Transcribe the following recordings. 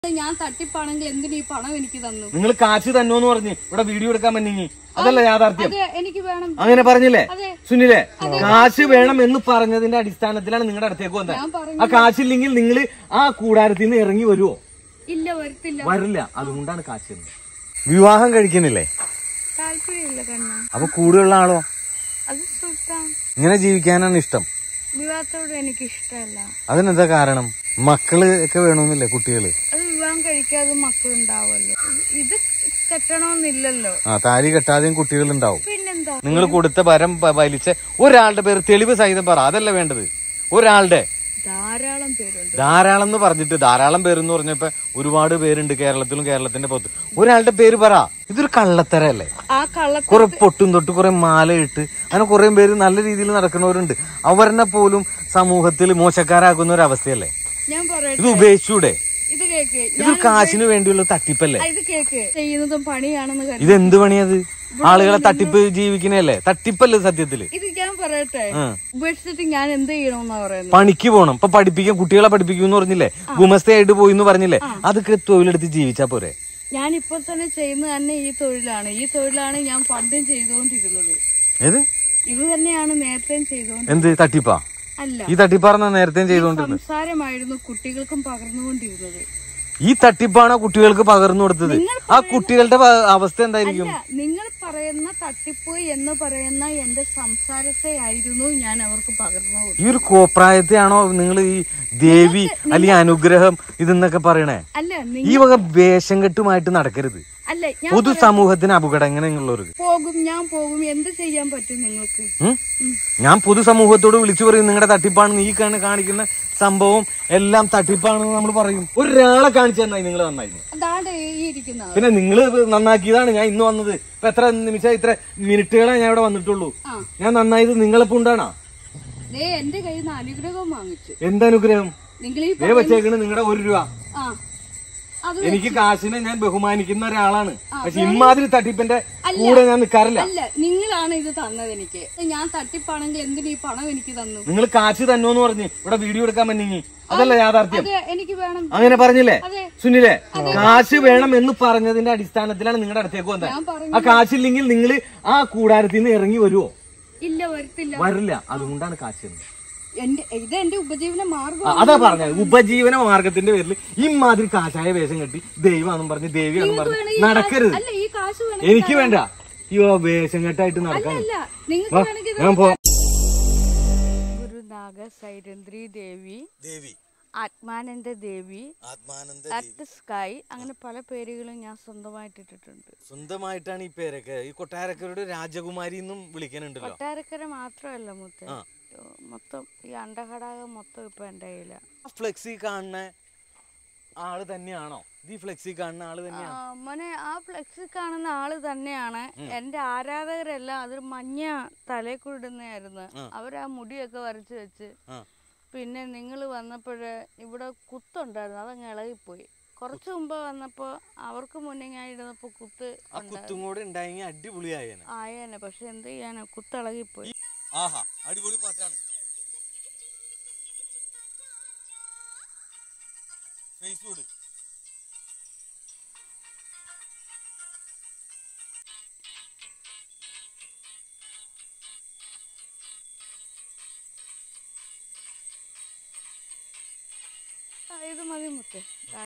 ഞാൻ തട്ടിപ്പാണെങ്കിൽ എന്തിനു ഈ പണം എനിക്ക് തന്നു നിങ്ങൾ കാശ് തന്നോന്ന് പറഞ്ഞ് ഇവിടെ വീഡിയോ എടുക്കാൻ പറ്റിങ്ങി അതല്ല യാഥാർത്ഥ്യം അതെ എനിക്ക് വേണം അങ്ങനെ പറഞ്ഞില്ലേ അതെ സുനിലെ കാശ് വേണം എന്ന് പറഞ്ഞതിന്റെ അടിസ്ഥാനത്തിലാണ് നിങ്ങളുടെ അടുത്തേക്ക് വന്നത് ഞാൻ പറഞ്ഞു ആ കാശില്ലെങ്കിൽ നിങ്ങൾ ആ കൂടാരത്തിൽ നിന്ന് ഇറങ്ങി വരുവോ ഇല്ല വരത്തില്ല വരില്ല അതുകൊണ്ടാണ് കാശ് തരുന്നത്. വിവാഹം കഴിക്കുന്നില്ലേ താല്പര്യമില്ല കണ്ണ അപ്പൊ കൂടെയുള്ള ആളോ അത് സുഖം ഇങ്ങനെ ജീവിക്കാനാണ് ഇഷ്ടം വിവാഹത്തോട് എനിക്ക് ഇഷ്ടമല്ല അതിനെന്താ കാരണം മക്കള് ഒക്കെ വേണമെന്നില്ലേ കുട്ടികള് അത് വിവാഹം കഴിക്കാതെ മക്കളുണ്ടാവുമല്ലോ ഇത് കെട്ടണമെന്നില്ലല്ലോ ആ താലി കെട്ടാതെയും കുട്ടികൾ ഉണ്ടാവും പിന്നെന്താ നിങ്ങൾ കൊടുത്ത വരം പ- വലിച്ച ഒരാളുടെ പേര് തെളിവ് സഹിതം പറ അതല്ല വേണ്ടത് ഒരാളുടെ ധാരാളം പേരുണ്ട് ധാരാളം എന്ന് പറഞ്ഞിട്ട് ധാരാളം പേരെന്ന് പറഞ്ഞപ്പോ ഒരുപാട് പേരുണ്ട് കേരളത്തിലും കേരളത്തിന്റെ പുറത്ത് ഒരാളുടെ പേര് പറ ഇതൊരു കള്ളത്തരല്ലേ ആ കള്ള കുറെ പൊട്ടും തൊട്ട് കുറെ മാല ഇട്ട് അങ്ങനെ കുറെ പേര് നല്ല രീതിയിൽ നടക്കുന്നവരുണ്ട് അവരെന്നെ പോലും സമൂഹത്തിൽ മോശക്കാരാക്കുന്ന ഒരു അവസ്ഥയല്ലേ ഞാൻ പറയട്ടെ ഇത് ഉപേക്ഷിച്ചൂടെ ഇത് കേക്ക് ഇതൊരു കാശിന് വേണ്ടിയുള്ള തട്ടിപ്പല്ലേ ആ, ഇത് കേക്ക് ചെയ്യുന്നതും പണിയാണെന്ന് കരുതി ഇത് എന്ത് പണിയത് ആളുകളെ തട്ടിപ്പ് ജീവിക്കണല്ലേ തട്ടിപ്പല്ലേ സത്യത്തില് ഇത് ഞാൻ പറയട്ടെ ആ. ഉപേക്ഷിച്ചിട്ട് ഞാൻ എന്ത് ചെയ്യണമെന്നാ പറയുന്നത് പണിക്ക് പോണം ഇപ്പൊ പഠിപ്പിക്കാൻ കുട്ടികളെ പഠിപ്പിക്കും എന്ന് പറഞ്ഞില്ലേ ഗുമസ്തയായിട്ട് പോയി എന്ന് പറഞ്ഞില്ലേ അതൊക്കെ തൊഴിലെടുത്ത് ജീവിച്ചാ പോരെ ഞാൻ ഇപ്പൊ തന്നെ ചെയ്യുന്ന തന്നെ ഈ തൊഴിലാണ് ഈ തൊഴിലാണ് ഞാൻ പണ്ടും ചെയ്തുകൊണ്ടിരുന്നത് ഏത് ഇത് തന്നെയാണ് നേരത്തെ ചെയ്തുകൊണ്ട് എന്ത് തട്ടിപ്പാ അല്ല ഈ തട്ടിപ്പാർന്ന നേരത്തെ ചെയ്തോണ്ടിരുന്നത് സംസാരമായിരുന്നു കുട്ടികൾക്കും പകർന്നുകൊണ്ടിരുന്നത് ഈ തട്ടിപ്പാണോ കുട്ടികൾക്ക് പകർന്നു കൊടുത്തത് നിങ്ങൾ ആ കുട്ടികളുടെ പ- അവസ്ഥ എന്തായിരിക്കും അല്ല നിങ്ങൾ പറയുന്ന തട്ടിപ്പ് എന്ന് പറയുന്ന എന്റെ സംസാരത്തെ ആയിരുന്നു ഞാൻ അവർക്ക് പകർന്നു കൊടുത്തത്. ഈ ഒരു കോപ്രായത്തെയാണോ നിങ്ങൾ ഈ ദേവി അല്ലെങ്കിൽ അനുഗ്രഹം ഇതെന്നൊക്കെ പറയണേ അല്ല ഈ നിങ്ങൾ വക വേഷം കെട്ടുമായിട്ട് നടക്കരുത് അല്ല ഞാൻ പൊതു സമൂഹത്തിന് അപകടം എങ്ങനെയുള്ളവർക്ക് പോകും ഞാൻ പോകും എന്ത് ചെയ്യാൻ പറ്റും നിങ്ങൾക്ക് ഉം? ഉം. ഞാൻ പൊതുസമൂഹത്തോട് വിളിച്ചു പറയും നിങ്ങളുടെ തട്ടിപ്പാണെന്ന് ഈ കാണ- കാണിക്കുന്ന സംഭവം എല്ലാം തട്ടിപ്പാണെന്ന് നമ്മൾ പറയും ഒരാളെ കാണിച്ചു തന്നായി നിങ്ങൾ നന്നായിരുന്നു അതാണ്ട് ഈ ഇരിക്കുന്ന ആള്. പിന്നെ നിങ്ങൾ നന്നാക്കിയതാണ് ഞാൻ ഇന്ന് വന്നത് ഇപ്പൊ എത്ര നിമിഷം ഇത്ര മിനിറ്റുകളെ ഞാൻ ഇവിടെ വന്നിട്ടുള്ളൂ ആ ഞാൻ നന്നായത് നിങ്ങളിപ്പോ ഉണ്ടാണോ ദേ എന്റെ കയ്യിൽ നിന്ന് അനുഗ്രഹം വാങ്ങിച്ചു എന്തനുഗ്രഹം നിങ്ങൾ ഈ ദേ വെച്ചേക്കണ് നിങ്ങളുടെ ഒരു രൂപ ആ അത് എനിക്ക് കാശിനെ ഞാൻ ബഹുമാനിക്കുന്ന ഒരാളാണ് പക്ഷെ ഇമാതിരി തട്ടിപ്പിന്റെ കൂടെ ഞാൻ നിൽക്കാറില്ല അല്ല നിങ്ങളാണ് ഇത് തന്നത് എനിക്ക് ഞാൻ തട്ടിപ്പാണെങ്കിൽ എന്തിനു ഈ പണം എനിക്ക് തന്നു നിങ്ങൾ കാശ് തന്നോന്ന് പറഞ്ഞ് ഇവിടെ വീഡിയോ എടുക്കാൻ പറ്റിങ്ങി അതല്ല യാഥാർത്ഥ്യം അത് എനിക്ക് വേണം അങ്ങനെ പറഞ്ഞില്ലേ അതെ സുനിലെ കാശ് വേണം എന്ന് പറഞ്ഞതിന്റെ അടിസ്ഥാനത്തിലാണ് നിങ്ങളുടെ അടുത്തേക്ക് വന്നത് ഞാൻ പറഞ്ഞു ആ കാശില്ലെങ്കിൽ നിങ്ങൾ ആ കൂടാരത്തിൽ നിന്ന് ഇറങ്ങി വരുവോ ഇല്ല വരത്തില്ല വരില്ല അതുകൊണ്ടാണ് കാശ് തന്നത്. എന്റെ ഇത് എന്റെ ഉപജീവന മാർഗം ആ, അതാ പറഞ്ഞത് ഉപജീവന മാർഗത്തിന്റെ പേരിൽ ഇമാതിരി കാശായ വേഷം കെട്ടി ദൈവമാണെന്നും പറഞ്ഞ് ദേവിയാണെന്നും പറഞ്ഞ് നടക്കരുത് അല്ല ഈ കാശ് വേണം എനിക്ക് വേണ്ട ഈ വേഷം കെട്ടായിട്ട് നടക്കാൻ അല്ല നിങ്ങൾക്ക് വാ, വേണമെങ്കിൽ ഞാൻ പോ ഗുരുനാഗ സൈരന്ദ്രി ദേവി ദേവി ആത്മാനന്ദ ദേവി ആത്മാനന്ദ അറ്റ് സ്കൈ അങ്ങനെ പല പേരുകളും ഞാൻ സ്വന്തമായിട്ട് ഇട്ടിട്ടുണ്ട് സ്വന്തമായിട്ടാണ് ഈ പേരൊക്കെ ഈ കൊട്ടാരക്കരുടെ രാജകുമാരി എന്നും വിളിക്കാനുണ്ടല്ലോ കൊട്ടാരക്കര മാത്രമല്ല മുത്ത് ആ. മൊത്തം ഈ അണ്ടഘടാകം മൊത്തം ഇപ്പൊ എന്റെ കയ്യില ആ ഫ്ലെക്സി കാണുന്ന ആള് തന്നെയാണോ ഇത് ഈ ഫ്ലെക്സി കാണുന്ന ആള് തന്നെയാണോ മോനെ ആ ഫ്ലെക്സിൽ കാണുന്ന ആള് തന്നെയാണ് എന്റെ ആരാധകരെല്ലാം അതൊരു മഞ്ഞ തലേക്കുടുന്നതായിരുന്നു അവരാ മുടിയൊക്കെ വരച്ച് വെച്ച് ആ. പിന്നെ നിങ്ങൾ വന്നപ്പോഴ് ഇവിടെ കുത്തുണ്ടായിരുന്നു അതങ്ങ് ഇളകിപ്പോയി കുറച്ച് മുമ്പ് വന്നപ്പോ അവർക്ക് മുന്നേ ഞാൻ ഇരുന്നപ്പോ കുത്ത് ആ കുത്തും കൂടെ ഉണ്ടായെങ്കിൽ അടിപൊളിയായേനെ ആയേനെ പക്ഷെ എന്ത് ചെയ്യാനാ കുത്തിളകിപ്പോയി ആഹാ അടിപൊളി പാട്ടാണ് ഫേസ്ബുക്ക് ആ, ഇത് മതി മുത്തേ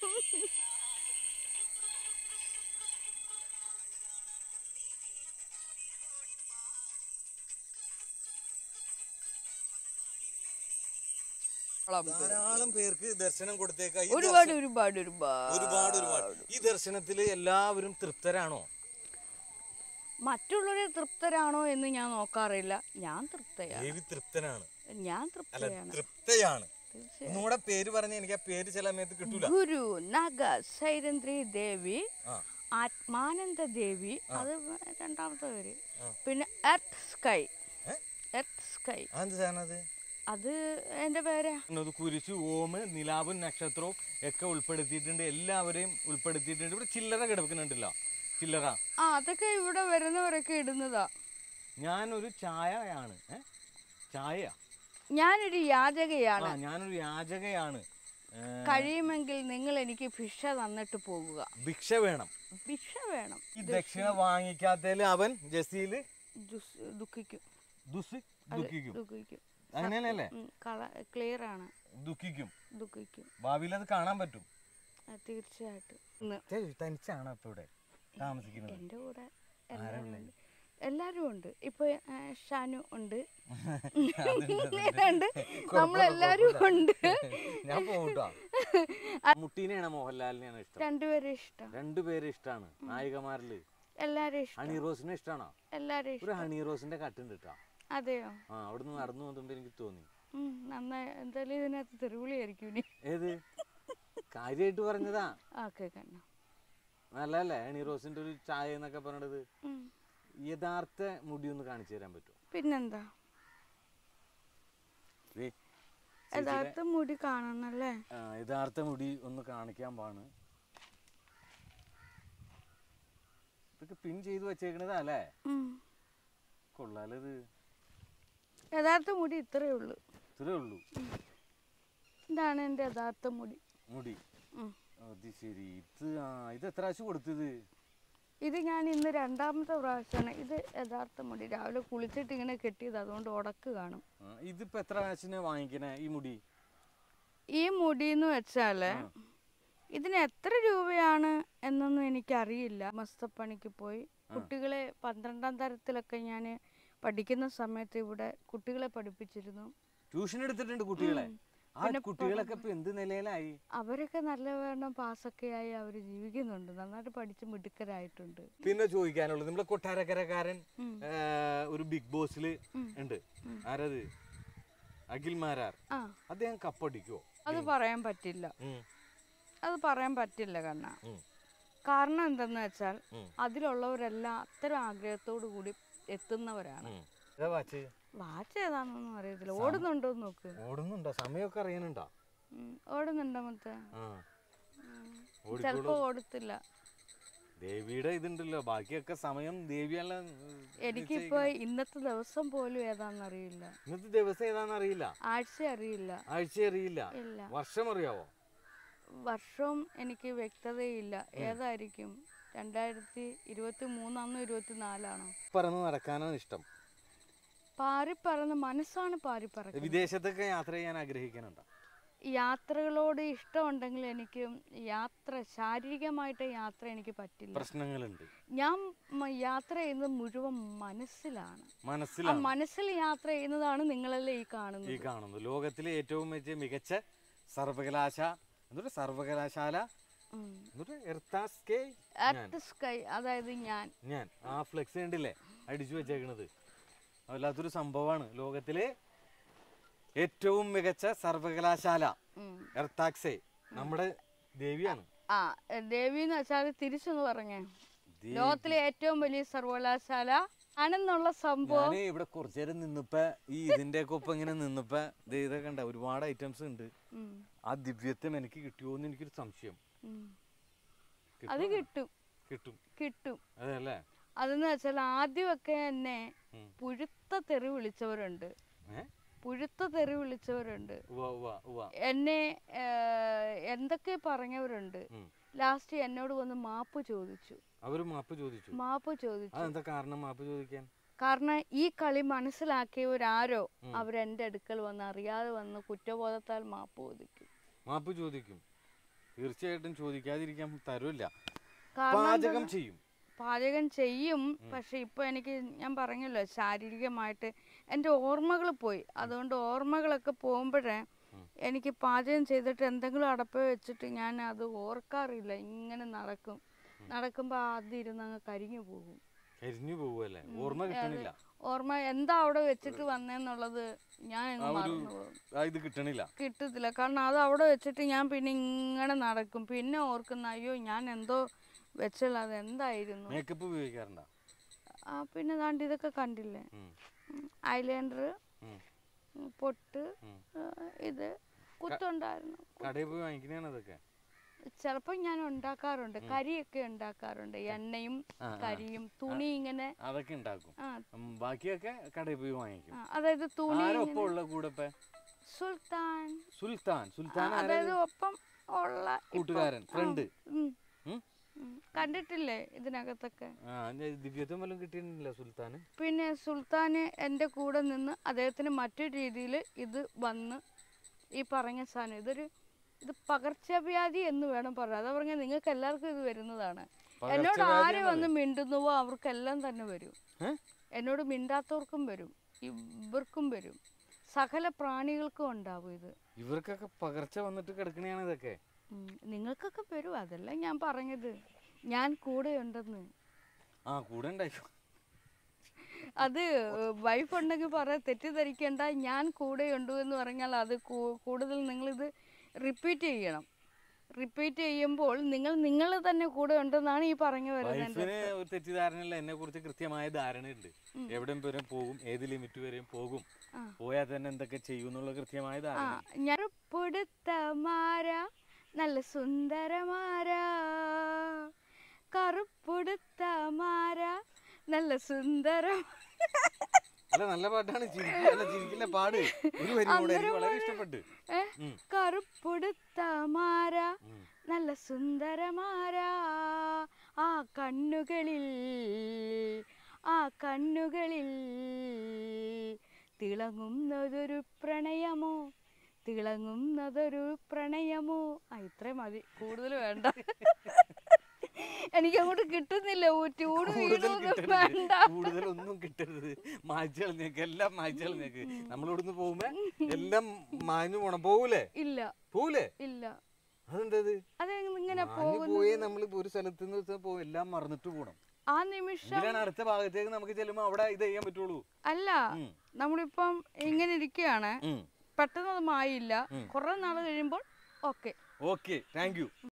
ധാരാളം പേർക്ക് ദർശനം കൊടുത്തേക്ക ഈ ഒരുപാട് ഒരുപാട് ഒരുപാട് ഒരുപാട് ഒരുപാട് ഈ ദർശനത്തില് എല്ലാവരും തൃപ്തരാണോ മറ്റുള്ളവരെ തൃപ്തരാണോ എന്ന് ഞാൻ നോക്കാറില്ല ഞാൻ തൃപ്തയാണ് ദേവി തൃപ്തനാണ് ഞാൻ അല്ല തൃപ്തയാണ് തൃപ്തയാണ് ഒന്നുകൂടെ പേര് പറഞ്ഞ എനിക്ക് ആ പേര് ചില സമയത്ത് കിട്ടൂല ഗുരു നഗ സൈരന്ദ്രി ദേവി ആ. ആത്മാനന്ദ ദേവി അത് രണ്ടാമത്തെ പേര് പിന്നെ എർത്ത് സ്കൈ ഏ? എർത്ത് സ്കൈ അതെന്ത് സാധനം അത് അത് എന്റെ പേരാ അത് കുരിശു ഓമ് നിലാവും നക്ഷത്രവും ഒക്കെ ഉൾപ്പെടുത്തിയിട്ടുണ്ട് എല്ലാവരെയും ഉൾപ്പെടുത്തിയിട്ടുണ്ട് ഇവിടെ ചില്ലറ കിടക്കുന്നുണ്ടല്ലോ ചില്ലറ ആ അതൊക്കെ ഇവിടെ വരുന്നവരൊക്കെ ഇടുന്നതാ ഞാനൊരു ചായയാണ് ഏ ചായ ഞാനൊരു ആ യാചകയാണ് ഞാനൊരു യാചകയാണ് കഴിയുമെങ്കിൽ നിങ്ങൾ എനിക്ക് ഭിക്ഷ തന്നിട്ട് പോകുക ഭിക്ഷ വേണം ഭിക്ഷ വേണം ഈ ദക്ഷിണ വാങ്ങിക്കാത്തതിൽ അവൻ ജസീല് ജുസ് ദുഃഖിക്കും ദുസ് ദുഃഖിക്കും ദുഃഖിക്കും അങ്ങനെയല്ലേ ക്ലിയർ ആണ് ദുഃഖിക്കും ദുഃഖിക്കും ഭാവിയിൽ അത് കാണാൻ പറ്റും ആ, തീർച്ചയായിട്ടും ഇന്ന് ഛെ, തനിച്ചാണോ ഇപ്പൊ ഇവിടെ താമസിക്കുന്നത് എൻ്റെ കൂടെ എല്ലാവരും ഉണ്ട് എല്ലാവരും ഉണ്ട് ഇപ്പൊ ആ, ഷാനു ഉണ്ട് ഉണ്ട് നമ്മളെല്ലാരും ഉണ്ട് ഞാൻ പോകട്ടോ മുട്ടീനെയാണ് മോഹൻലാലിനെയാണ് ഇഷ്ടം രണ്ടുപേരും ഇഷ്ടം രണ്ടുപേരെ ഇഷ്ടമാണ് നായികമാരില് എല്ലാരും ഇഷ്ടം ഹണി റോസിനെ ഇഷ്ടമാണോ എല്ലാരും ഇഷ്ടം ഒരു ഹണി റോസിന്റെ കട്ടുണ്ട് കേട്ടോ അതെയോ ആ അവിടുന്ന് നടന്നു പോകുമ്പോ എനിക്ക് തോന്നി ഉം, നന്നായി എന്തായാലും ഇതിനകത്ത് തെരുവിളിയായിരിക്കും ഇനി ഏത് കാര്യമായിട്ട് പറഞ്ഞതാ ആ കേൾക്കണം നല്ലതല്ലേ ഹണി റോസിന്റെ ഒരു ചായ എന്നൊക്കെ പറയണത് യഥാർത്ഥ മുടി ഒന്ന് കാണിച്ചു തരാൻ പറ്റുമോ പിന്നെന്താ ദേ, യഥാർത്ഥ മുടി കാണണല്ലേ ആ, യഥാർത്ഥ മുടി ഒന്ന് കാണിക്കാൻ പാണ് ഇതൊക്കെ പിൻ ചെയ്ത് വെച്ചേക്കണതാ അല്ലേ ഉം. കൊള്ളാലത് യഥാർത്ഥ മുടി ഇത്രയേ ഉള്ളൂ ഇത്രേ ഉള്ളൂ ഇതാണ് എൻ്റെ യഥാർത്ഥ മുടി മുടി ഉം. അത് ശരി ഇത് ആ ഇത് എത്ര ആഴ്ച കൊടുത്തത് ഇത് ഞാൻ ഇന്ന് രണ്ടാമത്തെ പ്രാവശ്യമാണ് ഇത് യഥാർത്ഥ മുടി രാവിലെ കുളിച്ചിട്ട് ഇങ്ങനെ കെട്ടിയത് അതുകൊണ്ട് ഉടക്ക് കാണും ആ, ഇതിപ്പോ എത്ര ആഴ്ചനെ വാങ്ങിക്കണേ ഈ മുടി ഈ മുടി എന്ന് വെച്ചാല് ഇതിന് എത്ര രൂപയാണ് എന്നൊന്നും എനിക്കറിയില്ല മസ്തപ്പണിക്ക് പോയി കുട്ടികളെ പന്ത്രണ്ടാം തരത്തിലൊക്കെ ഞാൻ പഠിക്കുന്ന സമയത്ത് ഇവിടെ കുട്ടികളെ പഠിപ്പിച്ചിരുന്നു ട്യൂഷൻ എടുത്തിട്ടുണ്ട് കുട്ടികളെ ആ കുട്ടികളൊക്കെ ഇപ്പൊ എന്ത് നിലയിലായി അവരൊക്കെ നല്ല വേണം പാസ്സൊക്കെ ആയി അവർ ജീവിക്കുന്നുണ്ട് നന്നായിട്ട് പഠിച്ച് മിടുക്കരായിട്ടുണ്ട് പിന്നെ ചോദിക്കാനുള്ളത് നമ്മളെ കൊട്ടാരക്കരക്കാരൻ ആ, ഒരു ബിഗ് ബോസിൽ ഉണ്ട് ആരത് അഖിൽ മാരാർ ആ അദ്ദേഹം കപ്പടിക്കോ അത് പറയാൻ പറ്റില്ല ഉം, അത് പറയാൻ പറ്റില്ല കണ്ണ ഉം. കാരണം എന്തെന്ന് വെച്ചാൽ ഉം. അതിലുള്ളവരെല്ലാം അത്തരം ആഗ്രഹത്തോടു കൂടി എത്തുന്നവരാണ് ഉം. ഏതാ വാച്ച് വാച്ച് ഏതാണെന്നൊന്നും അറിയത്തില്ല ഓടുന്നുണ്ടോ എന്ന് നോക്ക് ഓടുന്നുണ്ടോ സമയമൊക്കെ അറിയാനുണ്ടോ ഉം, ഓടുന്നുണ്ടോ മൊത്ത ആ ചിലപ്പോ ഓടത്തില്ല ദേവിയുടെ ഇതുണ്ടല്ലോ ബാക്കിയൊക്കെ സമയം ദേവിയല്ല ഉം, എനിക്കിപ്പോ ഇന്നത്തെ ദിവസം പോലും ഏതാണെന്നറിയില്ല ഇന്നത്തെ ദിവസം ഏതാന്ന് അറിയില്ല ആഴ്ച അറിയില്ല ആഴ്ച അറിയില്ല ഇല്ല വർഷം അറിയാവോ വർഷവും എനിക്ക് വ്യക്തതയില്ല ഏതായിരിക്കും രണ്ടായിരത്തി ഇരുപത്തി മൂന്നാണോ ഇരുപത്തി നാലാണോ പറന്ന് നടക്കാനാണ് ഇഷ്ടം പാറിപ്പറന്ന് മനസ്സാണ് പാറിപ്പറക്കുന്നത് വിദേശത്തൊക്കെ യാത്ര ചെയ്യാൻ ആഗ്രഹിക്കാനുണ്ടോ യാത്രകളോട് ഇഷ്ടമുണ്ടെങ്കിൽ എനിക്ക് യാത്ര ശാരീരികമായിട്ട് യാത്ര എനിക്ക് പറ്റില്ല പ്രശ്നങ്ങളുണ്ട് ഞാൻ മ- യാത്ര ചെയ്യുന്നത് മുഴുവൻ മനസ്സിലാണ് ആ മനസ്സിലാണ് മനസ്സിൽ യാത്ര ചെയ്യുന്നതാണ് നിങ്ങളല്ലേ ഈ കാണുന്നത് ഈ കാണുന്നത് ലോകത്തിലെ ഏറ്റവും മികച്ച മികച്ച സർവകലാശ എന്നിട്ട് സർവകലാശാല ഉം. എന്നിട്ട് എർത്താസ്കേ അറ്റ് സ്കൈ അതായത് ഞാൻ ഞാൻ ആ ഫ്ലെക്സ് കണ്ടില്ലേ അടിച്ചു വെച്ചേക്കണത് വല്ലാത്തൊരു സംഭവമാണ് ലോകത്തിലെ ഏറ്റവും മികച്ച സർവകലാശാല ഉം. എർത്താക്സേ നമ്മുടെ ദേവിയാണ് ആ ദേവി എന്ന് വെച്ചാൽ തിരിച്ചൊന്ന് പറഞ്ഞേ ലോകത്തിലെ ഏറ്റവും വലിയ സർവകലാശാല ആണെന്നുള്ള സംഭവം ഞാന് ഇവിടെ കുറച്ചു നേരം നിന്നപ്പോ ഈ ഇതിന്റെ ഒക്കെ ഒപ്പം ഇങ്ങനെ നിന്നപ്പോ ദേ ഇതൊക്കെ കണ്ട ഒരുപാട് ഐറ്റംസ് ഉണ്ട് ഉം. ആ ദിവ്യത്വം എനിക്ക് കിട്ടുമോ എന്ന് എനിക്കൊരു സംശയം ഉം. കിട്ടും. അത് കിട്ടും കിട്ടും കിട്ടും അതെല്ലേ അതെന്ന് വെച്ചാൽ ആദ്യമൊക്കെ എന്നെ ഉം. പുഴുത്ത തെറി വിളിച്ചവരുണ്ട് ഏ പുഴുത്ത തെറി വിളിച്ചവരുണ്ട് ഉവ്വ ഉവ്വ ഉവ്വ എന്നെ ഏഹ്, എന്തൊക്കെ പറഞ്ഞവരുണ്ട് ഉം. ലാസ്റ്റ് എന്നോട് വന്ന് മാപ്പ് ചോദിച്ചു അവര് മാപ്പ് ചോദിച്ചു മാപ്പ് ചോദിച്ചു അതെന്താ കാരണം മാപ്പ് ചോദിക്കാൻ കാരണം ഈ കളി മനസ്സിലാക്കിയവരാരോ അവരെന്റെ അടുക്കൽ വന്ന് അറിയാതെ വന്ന് കുറ്റബോധത്താൽ മാപ്പ് ചോദിക്കും മാപ്പ് ചോദിക്കും തീർച്ചയായിട്ടും ചോദിക്കാതിരിക്കാൻ തരൂല്ല കാരണം പാചകം ചെയ്യും പാചകം ചെയ്യും പക്ഷെ ഇപ്പൊ എനിക്ക് ഞാൻ പറഞ്ഞല്ലോ ശാരീരികമായിട്ട് എൻ്റെ ഓർമ്മകൾ പോയി അതുകൊണ്ട് ഓർമ്മകളൊക്കെ പോകുമ്പോഴേ എനിക്ക് പാചകം ചെയ്തിട്ട് എന്തെങ്കിലും അടപ്പ് വെച്ചിട്ട് ഞാൻ അത് ഓർക്കാറില്ല ഇങ്ങനെ നടക്കും നടക്കുമ്പോൾ ആദ്യം ഇരുന്ന് അങ്ങ് കരിഞ്ഞു പോകും കരിഞ്ഞു പോവല്ലേ ഓർമ്മ കിട്ടണില്ല ഓർമ്മ എന്താ അവിടെ വെച്ചിട്ട് വന്നേന്നുള്ളത് ഞാൻ അങ്ങ് മറന്നു പോകും ആ, ഇത് കിട്ടണില്ല കിട്ടത്തില്ല കാരണം അത് അവിടെ വെച്ചിട്ട് ഞാൻ പിന്നെ ഇങ്ങനെ നടക്കും പിന്നെ ഓർക്കുന്ന അയ്യോ ഞാൻ എന്തോ വെച്ചുള്ള അത് എന്തായിരുന്നു മേക്കപ്പ് ഉപയോഗിക്കാറുണ്ടോ ആ പിന്നെ ദാണ്ട് ഇതൊക്കെ കണ്ടില്ലേ ഉം. ഐലൈനർ ഉം. പൊട്ട് ഉം. ആ, ഇത് കുത്തുണ്ടായിരുന്നു കടയിൽ പോയി വാങ്ങിക്കണേണ് അതൊക്കെ ചിലപ്പോൾ ഞാൻ ഉണ്ടാക്കാറുണ്ട് കരിയൊക്കെ ഉണ്ടാക്കാറുണ്ട് എണ്ണയും കരിയും തുണി ഇങ്ങനെ അതൊക്കെ ഉണ്ടാക്കും ആ ഉം, ബാക്കിയൊക്കെ കടയിൽ പോയി വാങ്ങിക്കും ആ, അതായത് തുണി ആരൊപ്പം ഉള്ള കൂടെ ഇപ്പൊ സുൽത്താൻ സുൽത്താൻ സുൽത്താൻ ആ, അതായത് ഒപ്പം ഉള്ള ഇപ്പം- കൂട്ടുകാരൻ ഫ്രണ്ട് ഉം, ഉം. കണ്ടിട്ടില്ലേ ഇതിനകത്തൊക്കെ ആ ഞാൻ ദിവ്യത്വം വല്ലതും കിട്ടിയിട്ടില്ല സുൽത്താന് പിന്നെ സുൽത്താന് എൻ്റെ കൂടെ നിന്ന് അദ്ദേഹത്തിന് മറ്റൊരു രീതിയിൽ ഇത് വന്ന് ഈ പറഞ്ഞ സാധനം ഇതൊരു ഇത് പകർച്ചവ്യാധി എന്ന് വേണം പറയാം അതാ പറഞ്ഞാൽ നിങ്ങൾക്ക് എല്ലാവർക്കും ഇത് വരുന്നതാണ് എന്നോട് ആര് വന്ന് മിണ്ടുന്നുവോ അവർക്കെല്ലാം തന്നെ വരും ഏ? എന്നോട് മിണ്ടാത്തവർക്കും വരും ഇവർക്കും വരും സകല പ്രാണികൾക്കും ഉണ്ടാവും ഇത് ഇവർക്കൊക്കെ പകർച്ച വന്നിട്ട് കിടക്കണയാണ് ഇതൊക്കെ ഉം. നിങ്ങൾക്കൊക്കെ വരും അതല്ല ഞാൻ പറഞ്ഞത് ഞാൻ കൂടെയുണ്ടെന്ന് ആ കൂടെ ഉണ്ടായിക്കോ അത് വൈഫ് ഉണ്ടെങ്കിൽ പറയാൻ തെറ്റിദ്ധരിക്കേണ്ട ഞാൻ കൂടെയുണ്ട് എന്ന് പറഞ്ഞാൽ അത് കൂ- കൂടുതൽ നിങ്ങളിത് റിപ്പീറ്റ് ചെയ്യണം റിപ്പീറ്റ് ചെയ്യുമ്പോൾ നിങ്ങൾ നിങ്ങൾ തന്നെ കൂടെ ഉണ്ടെന്നാണ് ഈ പറഞ്ഞു വരുന്നത് വൈഫിന് ഒരു തെറ്റിദ്ധാരണയില്ല എന്നെ കുറിച്ച് കൃത്യമായ ധാരണയുണ്ട് എവിടെയും വരെ പോകും ഏത് ലിമിറ്റ് വരെയും പോകും ആ. പോയാൽ തന്നെ എന്തൊക്കെ ചെയ്യും എന്നുള്ള കൃത്യമായ ആ ധാരണ ഞാൻ പൊടുത്ത മാര നല്ല സുന്ദരമാര കറുപ്പൊടുത്ത മാര നല്ല സുന്ദര അല്ല നല്ല പാട്ടാണ് ചിരിക്കില്ല അല്ല ചിരിക്കില്ല പാട് ഒരു വരി കൂടെ എനിക്ക് വളരെ ഇഷ്ടപ്പെട്ടു ഏ? ഉം. കറുപ്പൊടുത്ത മാര ഉം. നല്ല സുന്ദരമാര ആ കണ്ണുകളിൽ ആ കണ്ണുകളിൽ തിളങ്ങുന്നതൊരു പ്രണയമോ തിളങ്ങുന്നതൊരു പ്രണയമോ ആ ഇത്രയും മതി കൂടുതൽ വേണ്ട എനിക്ക് അങ്ങോട്ട് കിട്ടുന്നില്ല ഊറ്റി ഊട് കൂടുതൽ വീണൊന്നും കിട്ടരുത് വേണ്ട കൂടുതലൊന്നും കിട്ടരുത് മായ്ച്ചു കളഞ്ഞേക്ക് എല്ലാം മായ്ച്ചു കളഞ്ഞേക്ക് നമ്മളിവിടുന്ന് പോകുമ്പോ എല്ലാം മാഞ്ഞു പോണം പോകൂലേ ഇല്ല പോകൂലേ ഇല്ല അതെന്തത് അത് ഇങ്ങനെ മാഞ്ഞു പോകുന്നു പോയേ നമ്മൾ ഒരു സ്ഥലത്ത് നിന്ന് പോകും എല്ലാം മറന്നിട്ട് പോകണം ആ നിമിഷം ഇതിലാണ് അടുത്ത ഭാഗത്തേക്ക് നമുക്ക് ചെല്ലുമ്പോ അവിടെ ഇത് ചെയ്യാൻ പറ്റുള്ളൂ അല്ല ഉം. നമ്മളിപ്പം ഇങ്ങനെ ഇരിക്കുകയാണ് ഉം. പെട്ടെന്ന് അത് മായില്ല കുറെ നാൾ കഴിയുമ്പോൾ ഓക്കെ ഓക്കെ താങ്ക് യു